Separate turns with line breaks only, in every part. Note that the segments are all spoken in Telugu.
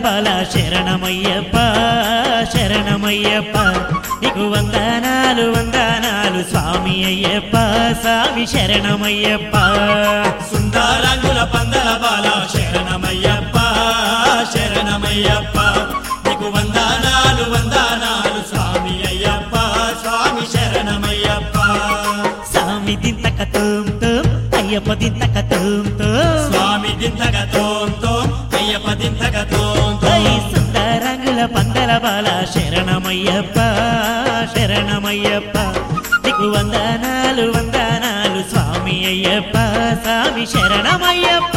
బాల శరణమయ్యప్ప శరణమయ్యప్ప నీకు వందనాలు వందనాలు స్వామి అయ్యప్ప స్వామి శరణమయ్యప్ప
సుందరంగుల పందల బాల శరణమయ్యప్ప శరణమయ్యప్ప నీకు వందనాలు వందనాలు స్వామి అయ్యప్ప స్వామి శరణమయ్యప్ప
స్వామి దింతక తోం తోం అయ్యప్ప దింతక తోం తోం
స్వామి దింతగ తోంతో అయ్యప్ప దింతగ తోంతో
ఐ సుందరంగుల పందల బాల శరణమయ్యప్ప శరణమయ్యప్ప నీకు వందనాలు వందనాలు స్వామి అయ్యప్ప స్వామి శరణమయ్యప్ప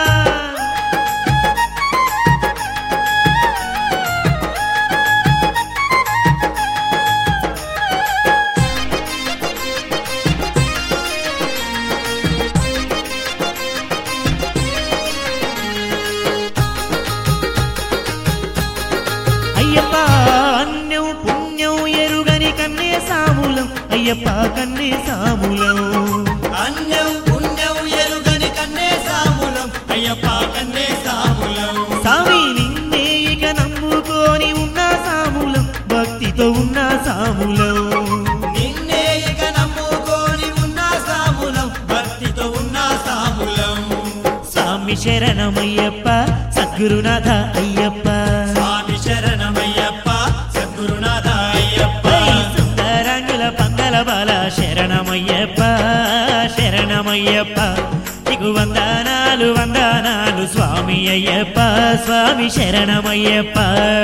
అయ్యప్ప అన్యం పుణ్యం ఎరుగని కన్నే సాములం అయ్యప్ప కన్నే సాములం
అన్యం పుణ్యం ఎరుగని కన్నే సాములం అయ్యప్ప కన్నే సాములం
స్వామి నిన్నే ఇక నమ్ముకొని ఉన్న సాములం భక్తితో ఉన్న సాములం
నిన్నే ఇక నమ్ముకొని ఉన్న సాములం భక్తితో ఉన్న సాములం
స్వామి శరణమయ్యప్ప సద్గురునాథ అయ్యప్ప
స్వామి శరణమయ్యప్ప సద్గురునాథ అయ్యప్ప
ఐ సుందరంగుల పందల బాల శరణమయ్యప్ప శరణమయ్యప్ప నీకు వందనాలు వందనాలు స్వామి అయ్యప్ప స్వామి శరణమయ్యప్ప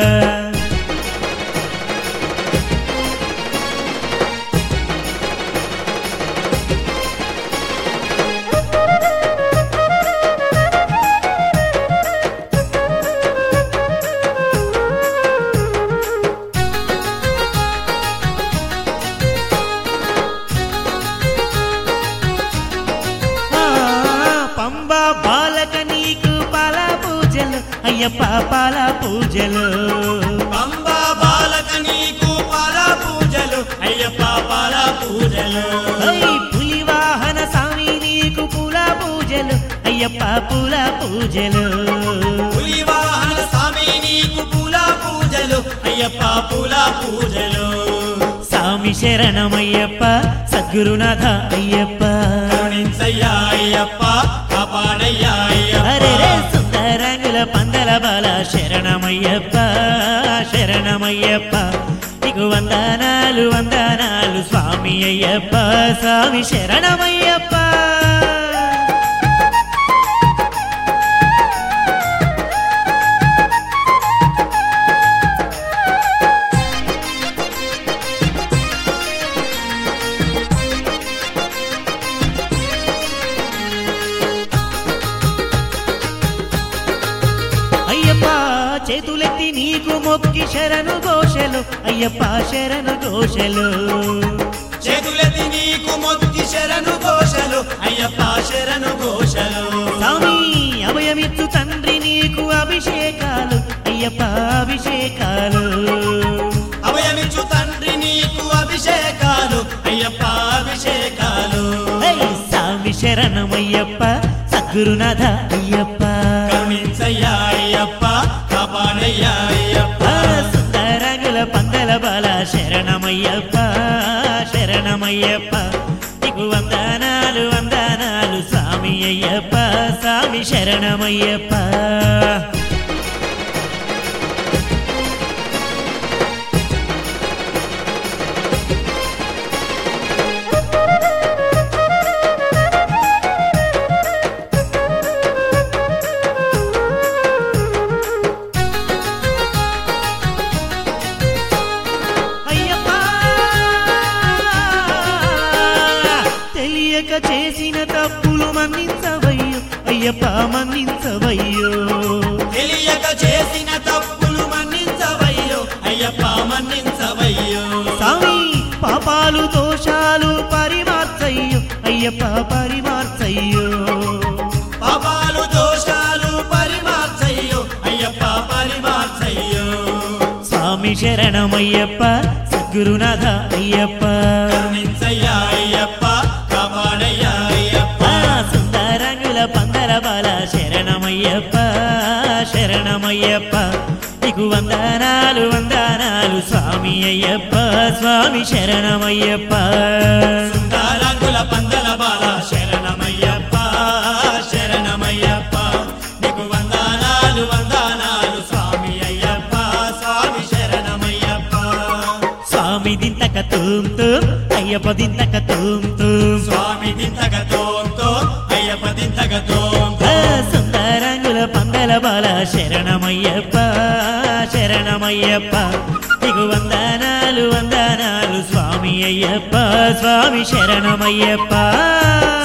ఆ, పంబా బాలక నీకు పాల పూజలు అయ్యప్ప పాల పూజలు
పంబా బాలక నీకు పాల పూజలు అయ్యప్ప పాల పూజలు
ఐ పులి వాహన స్వామి నీకు పూల పూజలు అయ్యప్ప పూల పూజలు
పులి వాహన స్వామి నీకు పూల పూజలు అయ్యప్ప పూల పూజలు
స్వామి శరణమయ్యప్ప సద్గురునాథ అయ్యప్ప
కరుణించయ్యా అయ్యప్ప కాపాడయ్యా
అరే రే
అయ్యప్ప
సుందరంగుల పందల బాల శరణమయ్యప్ప శరణమయ్యప్ప నీకు వందనాలు వందనాలు స్వామి అయ్యప్ప స్వామి శరణమయ్యప్ప అయ్యప్ప చేతులెత్తి నీకు మొక్కి శరణు ఘోషలు అయ్యప్ప శరణు ఘోషలు
చేతులెత్తి నీకు మొక్కి శరణు ఘోషలు అయ్యప్ప శరణు ఘోషలు
స్వామి అభయమిత్తు తండ్రి నీకు అభిషేకాలు అయ్యప్ప అభిషేకాలు
అభయమిచ్చు తండ్రి నీకు అభిషేకాలు అయ్యప్ప అభిషేకాలు
హై, స్వామి శరణమయ్యప్ప సద్గురునాథ అయ్యప్ప
కరుణించయ్యా అయ్యప్ప కాపాడయ్యా అయ్యప్ప
ఆ, సుందరంగుల పందల బాల శరణమయ్యప్ప శరణమయ్యప్ప నీకు వందనాలు వందనాలు స్వామి అయ్యప్ప స్వామి శరణమయ్యప్ప అయ్యప్ప తెలియక చేసిన తప్పులు మన్నించవయ్యో అయ్యప్ప మన్నించవయ్యో
తెలియక చేసిన తప్పులు మన్నించవయ్యో అయ్యప్ప మన్నించవయ్యో
స్వామి పాపాలు దోషాలు పరిమార్చయ్యో అయ్యప్ప పరిమార్చయ్యో
పాపాలు దోషాలు పరిమార్చయ్యో అయ్యప్ప పరిమార్చయ్యో
స్వామి శరణమయ్యప్ప సద్గురునాథ అయ్యప్ప
కరుణించయ్యా అయ్యప్ప కాపాడయ్యా అయ్యప్ప
ఆ, సుందరంగుల పందల బాల శరణమయ్యప్ప శరణమయ్యప్ప నీకు వందనాలు వందనాలు స్వామి అయ్యప్ప స్వామి శరణమయ్యప్ప
సుందరంగుల పందల బాల శరణమయ్యప్ప శరణమయ్యప్ప నీకు వందనాలు వందనాలు స్వామి అయ్యప్ప స్వామి శరణమయ్యప్ప
స్వామి దింతక తూమ్ తూమ్ అయ్యప్ప దింతక తూమ్ తూమ్
స్వామి దింతగ తోం తోం అయ్యప్ప దింతగ తోం
ఆ, సుందరంగుల పందల బాల శరణమయ్యప్ప శరణమయ్యప్ప నీకు వందనాలు వందనాలు స్వామి అయ్యప్ప స్వామి శరణమయ్యప్ప